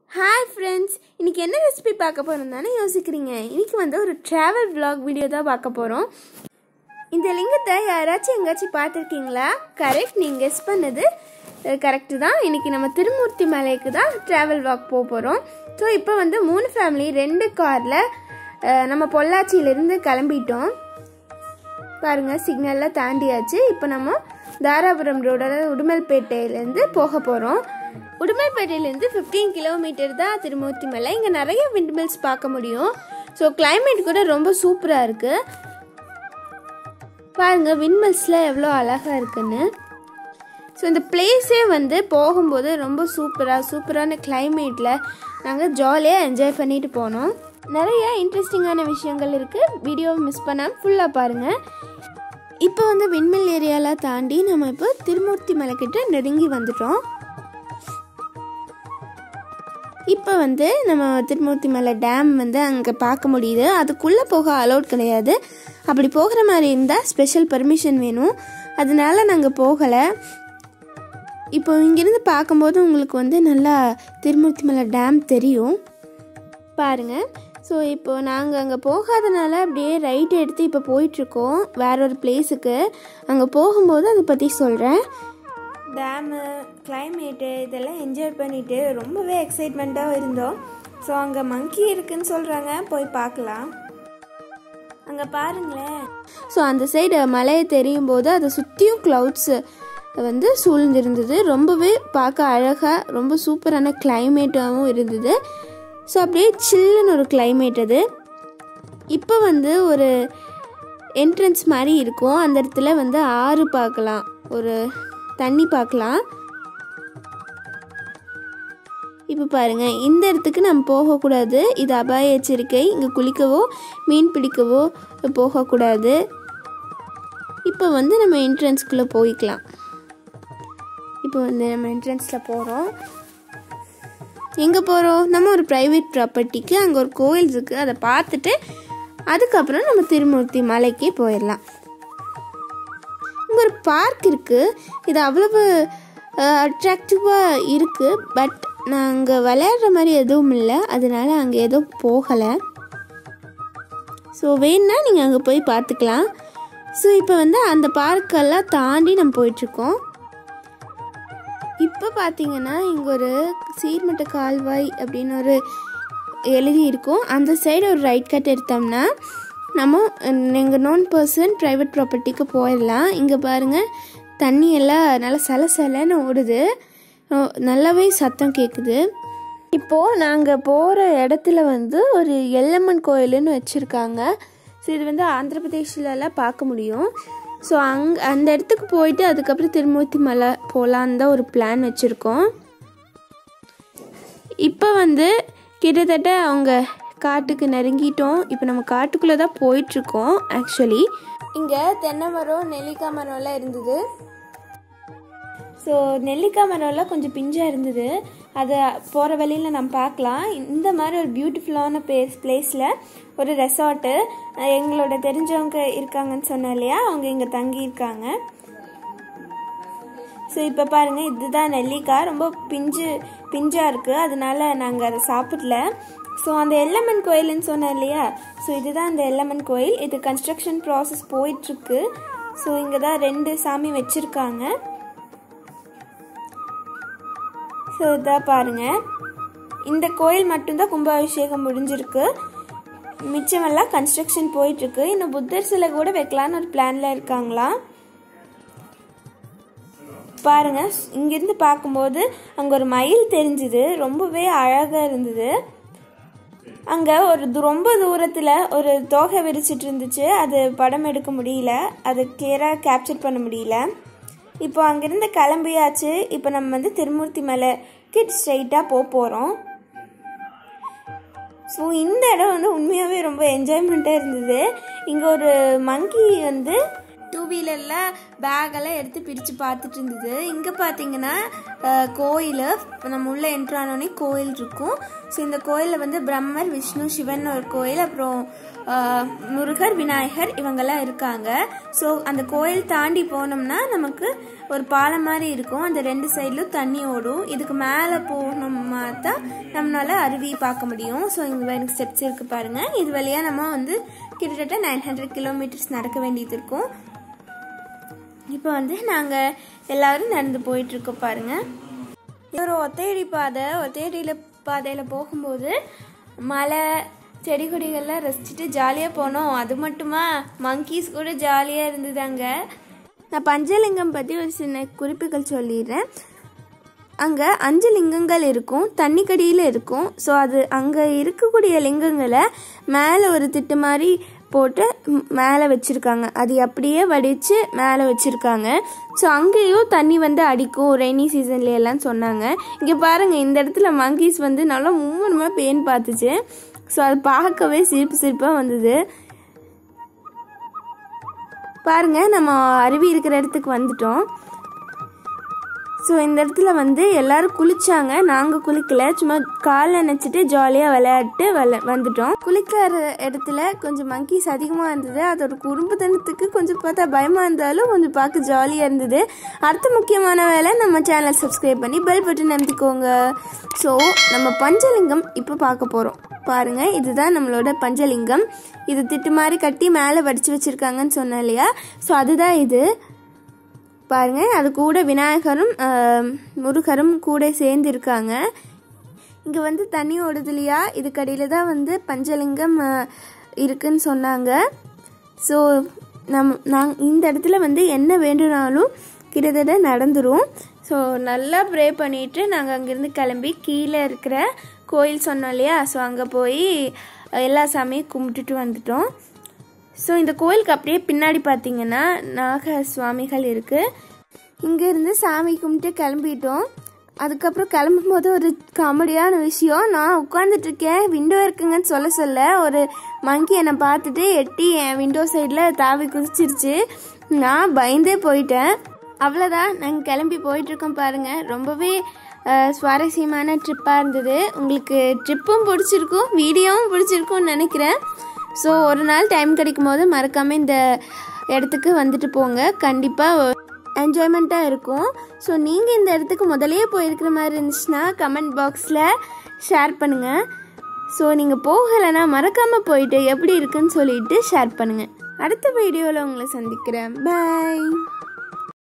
hi friends இன்னைக்கு என்ன recipe பார்க்க போகிறோம் தானே யோசிக்கிறீங்க இன்னைக்கு வந்து ஒரு ட்ராவல் vlog வீடியோ தான் பார்க்க போகிறோம் இந்த லிங்கத்தை யாராச்சும் எங்கேயாச்சும் பார்த்துருக்கீங்களா கரெக்ட் நீங்கள் கெஸ் பண்ணது கரெக்டு தான் இன்னைக்கு நம்ம திருமூர்த்தி மலைக்கு தான் ட்ராவல் வாக் போக போகிறோம் ஸோ இப்போ வந்து மூணு ஃபேமிலி ரெண்டு காரில் நம்ம பொள்ளாச்சியிலேருந்து கிளம்பிட்டோம் பாருங்க சிக்னல்லாம் தாண்டியாச்சு இப்போ நம்ம தாராபுரம் ரோட உடுமல்பேட்டையிலேருந்து போக போகிறோம் உடுமல்பேட்டையிலேருந்து ஃபிஃப்டீன் கிலோமீட்டர் தான் திருமூர்த்தி மலை இங்கே நிறைய விண்ட்மில்ஸ் பார்க்க முடியும் ஸோ climate கூட ரொம்ப சூப்பராக இருக்குது பாருங்க விண்மில்ஸ்லாம் எவ்வளோ அழகாக இருக்குன்னு ஸோ இந்த பிளேஸே வந்து போகும்போது ரொம்ப சூப்பராக சூப்பரான கிளைமேட்டில் நாங்கள் ஜாலியாக என்ஜாய் பண்ணிட்டு போனோம் நிறைய இன்ட்ரெஸ்டிங்கான விஷயங்கள் இருக்குது வீடியோவை மிஸ் பண்ணாமல் ஃபுல்லாக பாருங்கள் இப்போ வந்து விண்மில் ஏரியாலாம் தாண்டி நம்ம இப்போ திருமூர்த்தி மலைக்கிட்ட நெருங்கி வந்துட்டோம் இப்போ வந்து நம்ம திருமூர்த்தி மலை டேம் வந்து அங்கே பார்க்க முடியுது அதுக்குள்ளே போக அலோட் கிடையாது அப்படி போகிற மாதிரி இருந்தால் ஸ்பெஷல் பர்மிஷன் வேணும் அதனால நாங்கள் போகலை இப்போ இங்கேருந்து பார்க்கும்போது உங்களுக்கு வந்து நல்லா திருமூர்த்தி மலை டேம் தெரியும் பாருங்க ஸோ இப்போ நாங்கள் அங்கே போகாதனால அப்படியே ரைட் எடுத்து இப்போ போயிட்டுருக்கோம் வேற ஒரு பிளேஸுக்கு அங்கே போகும்போது அதை பற்றி சொல்கிறேன் டேமு கிளைமேட்டு இதெல்லாம் என்ஜாய் பண்ணிட்டு ரொம்பவே எக்ஸைட்மெண்ட்டாக இருந்தோம் ஸோ அங்கே மங்கி இருக்குன்னு சொல்கிறாங்க போய் பார்க்கலாம் அங்கே பாருங்களேன் ஸோ அந்த சைடு மலையை தெரியும் போது அதை சுற்றியும் க்ளவுட்ஸு வந்து சூழ்ந்திருந்தது ரொம்பவே பார்க்க அழகாக ரொம்ப சூப்பரான கிளைமேட்டாகவும் இருந்தது ஸோ அப்படியே சில்லுன்னு ஒரு கிளைமேட் அது இப்போ வந்து ஒரு என்ட்ரன்ஸ் மாதிரி இருக்கும் அந்த இடத்துல வந்து ஆறு பார்க்கலாம் ஒரு தண்ணி பார்க்கலாம் இப்போ பாருங்க இந்த இடத்துக்கு நம்ம போகக்கூடாது இது அபாய எச்சரிக்கை இங்கே குளிக்கவோ மீன் பிடிக்கவோ போகக்கூடாது இப்போ வந்து நம்ம என்ட்ரன்ஸ்குள்ளே போய்க்கலாம் இப்போ வந்து நம்ம என்ட்ரன்ஸில் போகிறோம் எங்கே போகிறோம் நம்ம ஒரு ப்ரைவேட் ப்ராப்பர்ட்டிக்கு அங்கே ஒரு கோயில் இருக்குது அதை பார்த்துட்டு அதுக்கப்புறம் நம்ம திருமூர்த்தி மலைக்கு போயிடலாம் இங்கே ஒரு பார்க் இருக்குது இது அவ்வளவு அட்ராக்டிவாக இருக்குது பட் நாங்கள் விளையாடுற மாதிரி எதுவும் இல்லை அதனால அங்கே எதுவும் போகலை ஸோ வேணுன்னா நீங்கள் அங்கே போய் பார்த்துக்கலாம் ஸோ இப்போ வந்து அந்த பார்க்கெல்லாம் தாண்டி நம்ம போயிட்டுருக்கோம் இப்போ பார்த்தீங்கன்னா இங்கே ஒரு சீர்மட்ட கால்வாய் அப்படின்னு ஒரு எழுதி இருக்கும் அந்த சைடு ஒரு ரைட் கட் எடுத்தோம்னா நம்ம எங்கள் நோன் பர்சன் ப்ரைவேட் ப்ராப்பர்ட்டிக்கு போயிடலாம் இங்கே பாருங்கள் தண்ணி எல்லாம் நல்லா சல சலன்னு ஓடுது நல்லாவே சத்தம் கேட்குது இப்போது நாங்கள் போகிற இடத்துல வந்து ஒரு எல்லம்மன் கோயிலுன்னு வச்சுருக்காங்க ஸோ இது வந்து ஆந்திர பிரதேஷ்லலாம் பார்க்க முடியும் ஸோ அங் அந்த இடத்துக்கு போயிட்டு அதுக்கப்புறம் திருமூர்த்தி மலை போகலான்னு தான் ஒரு பிளான் வச்சுருக்கோம் இப்போ வந்து கிட்டத்தட்ட அவங்க காட்டுக்கு நெருங்கிட்டோம் இப்போ நம்ம காட்டுக்குள்ளே தான் போயிட்டுருக்கோம் ஆக்சுவலி இங்கே தென்னை மரம் நெல்லிக்காய் மரம்லாம் இருந்தது ஸோ நெல்லிக்காய் மரம்லாம் கொஞ்சம் பிஞ்சாக இருந்தது அதை போகிற வழியில் நம்ம பார்க்கலாம் இந்த மாதிரி ஒரு பியூட்டிஃபுல்லான பிளேஸ் பிளேஸில் ஒரு ரெசார்ட்டு எங்களோட தெரிஞ்சவங்க இருக்காங்கன்னு சொன்னேன் இல்லையா அவங்க இங்கே தங்கியிருக்காங்க ஸோ இப்போ பாருங்கள் இதுதான் நெல்லிக்காய் ரொம்ப பிஞ்சு பிஞ்சாக இருக்குது அதனால நாங்கள் அதை சாப்பிடல ஸோ அந்த எல்லம்மன் கோயில்னு சொன்னேன் இல்லையா ஸோ இதுதான் அந்த எல்லம்மன் கோயில் இது கன்ஸ்ட்ரக்ஷன் ப்ராசஸ் போயிட்டுருக்கு ஸோ இங்கே தான் ரெண்டு சாமி வச்சுருக்காங்க ஸோ இதான் பாருங்க இந்த கோயில் மட்டும்தான் கும்பாபிஷேகம் முடிஞ்சிருக்கு மிச்சமெல்லாம் கன்ஸ்ட்ரக்ஷன் போயிட்டுருக்கு இன்னும் புத்தர் சிலை கூட வைக்கலான்னு ஒரு பிளானில் இருக்காங்களாம் பாருங்க இங்கிருந்து பார்க்கும்போது அங்கே ஒரு மயில் தெரிஞ்சுது ரொம்பவே அழகாக இருந்தது அங்கே ஒரு ரொம்ப தூரத்தில் ஒரு தோகை விரிச்சிட்டு இருந்துச்சு அது படம் எடுக்க முடியல அது கிளியராக கேப்சர் பண்ண முடியல இப்போ அங்கேருந்து கிளம்பியாச்சு இப்போ நம்ம வந்து திருமூர்த்தி மலைக்கு ஸ்ட்ரைட்டாக போக போகிறோம் ஸோ இந்த இடம் வந்து உண்மையாகவே ரொம்ப என்ஜாய்மெண்ட்டாக இருந்தது இங்கே ஒரு மங்கி வந்து டூ வீலரில் பேக்கெல்லாம் எடுத்து பிரித்து பார்த்துட்டு இருந்தது இங்கே பார்த்தீங்கன்னா கோயில் நம்ம உள்ளே என்ட்ரானோடனே கோயில் இருக்கும் ஸோ இந்த கோயிலில் வந்து பிரம்மர் விஷ்ணு சிவன் ஒரு கோயில் அப்புறம் அஹ், முருகர் விநாயகர் இவங்கெல்லாம் இருக்காங்க ஸோ அந்த கோயில் தாண்டி போனோம்னா நமக்கு ஒரு பாலம் மாதிரி இருக்கும் அந்த ரெண்டு சைட்லும் தண்ணி ஓடும் இதுக்கு மேலே போகணுமா தான் நம்மளால அருவி பார்க்க முடியும் ஸோ இங்கே எனக்கு ஸ்டெப்ஸ் இருக்கு பாருங்க இது வழியாக நம்ம வந்து கிட்டத்தட்ட நைன் ஹண்ட்ரட் கிலோமீட்டர்ஸ் நடக்க வேண்டியது இருக்கும் இப்போ வந்து நாங்கள் எல்லாரும் நடந்து போயிட்டு இருக்கோம் பாருங்க இது ஒரு ஒத்தையடி பாதை ஒத்தையடியில் பாதையில் போகும்போது மலை செடி கொடிகள்லாம் ரசிச்சுட்டு ஜாலியாக போனோம் அது மட்டுமா மங்கீஸ் கூட ஜாலியாக இருந்ததாங்க நான் பஞ்சலிங்கம் பற்றி ஒரு சின்ன குறிப்புகள் சொல்லிடுறேன் அங்கே அஞ்சு லிங்கங்கள் இருக்கும் தண்ணிக்கடியில் இருக்கும் ஸோ அது அங்கே இருக்கக்கூடிய லிங்கங்களை மேலே ஒரு திட்டு மாதிரி போட்டு ம், மேலே வச்சுருக்காங்க அது அப்படியே வடித்து மேலே வச்சுருக்காங்க ஸோ அங்கேயும் தண்ணி வந்து அடிக்கும் ரெய்னி சீசன்ல எல்லாம் சொன்னாங்க இங்கே பாருங்கள் இந்த இடத்துல மங்கீஸ் வந்து நல்லா மூணுமாக பேன் பார்த்துச்சு ஸோ அது பார்க்கவே சிரிப்பு சிரிப்பாக வந்தது பாருங்க நம்ம அருவி இருக்கிற இடத்துக்கு வந்துட்டோம் ஸோ இந்த இடத்துல வந்து எல்லாரும் குளிச்சாங்க நாங்கள் குளிக்கல சும்மா கால் நினச்சிட்டு ஜாலியாக விளையாட்டு விளை வந்துட்டோம் குளிக்கிற இடத்துல கொஞ்சம் மங்கீஸ் அதிகமாக இருந்தது அதோட குறும்புத்தனத்துக்கு கொஞ்சம் பார்த்தா பயமாக இருந்தாலும் கொஞ்சம் பார்க்க ஜாலியாக இருந்தது அடுத்த முக்கியமான வேலை நம்ம சேனல் சப்ஸ்கிரைப் பண்ணி பெல் பட்டன் அமைத்திக்கோங்க ஸோ நம்ம பஞ்சலிங்கம் இப்போ பார்க்க போகிறோம் பாருங்க இதுதான் நம்மளோட பஞ்சலிங்கம் இது திட்டு மாதிரி கட்டி மேலே வடிச்சு வச்சிருக்காங்கன்னு சொன்னேன் இல்லையா ஸோ அதுதான் இது பாருங்க அது கூட விநாயகரும் ஆஹ், முருகரும் கூட சேர்ந்து இருக்காங்க இங்கே வந்து தண்ணி ஓடுது இல்லையா இதுக்கடியில் தான் வந்து பஞ்சலிங்கம் ஆஹ், இருக்குன்னு சொன்னாங்க ஸோ நம் நாங் இந்த இடத்துல வந்து என்ன வேண்டுனாலும் கிட்டத்தட்ட நடந்துரும் ஸோ நல்லா ப்ரே பண்ணிட்டு நாங்கள் அங்கேருந்து கிளம்பி கீழே இருக்கிற கோயில் சொன்னோம் இல்லையா ஸோ அங்கே போய் எல்லா சாமியும் கும்பிட்டுட்டு வந்துட்டோம் ஸோ இந்த கோயிலுக்கு அப்படியே பின்னாடி பார்த்தீங்கன்னா நாக சுவாமிகள் இருக்குது இங்கேருந்து சாமி கும்பிட்டு கிளம்பிட்டோம் அதுக்கப்புறம் கிளம்பும் போது ஒரு காமெடியான விஷயம் நான் உட்காந்துட்டு இருக்கேன் விண்டோ இருக்குங்கன்னு சொல்ல சொல்ல ஒரு மங்கி என்னை பார்த்துட்டு எட்டி என் விண்டோ சைடில் தாவி குதிச்சிருச்சு நான் பயந்தே போயிட்டேன் அவ்வளோதான் நாங்கள் கிளம்பி போயிட்டுருக்கோம் பாருங்கள் ரொம்பவே அஹ், சுவாரஸ்யமான ட்ரிப்பாக இருந்தது உங்களுக்கு ட்ரிப்பும் பிடிச்சிருக்கும் வீடியோவும் பிடிச்சிருக்கும்னு நினைக்கிறேன் ஸோ ஒரு நாள் டைம் கிடைக்கும் போது மறக்காமல் இந்த இடத்துக்கு வந்துட்டு போங்க கண்டிப்பாக என்ஜாய்மெண்ட்டாக இருக்கும் ஸோ நீங்கள் இந்த இடத்துக்கு முதல்லயே போயிருக்கிற மாதிரி இருந்துச்சுன்னா கமெண்ட் பாக்ஸில் ஷேர் பண்ணுங்கள் ஸோ நீங்கள் போகலைன்னா மறக்காமல் போயிட்டு எப்படி இருக்குன்னு சொல்லிட்டு ஷேர் பண்ணுங்கள் அடுத்த வீடியோவில் உங்களை சந்திக்கிறேன் பாய்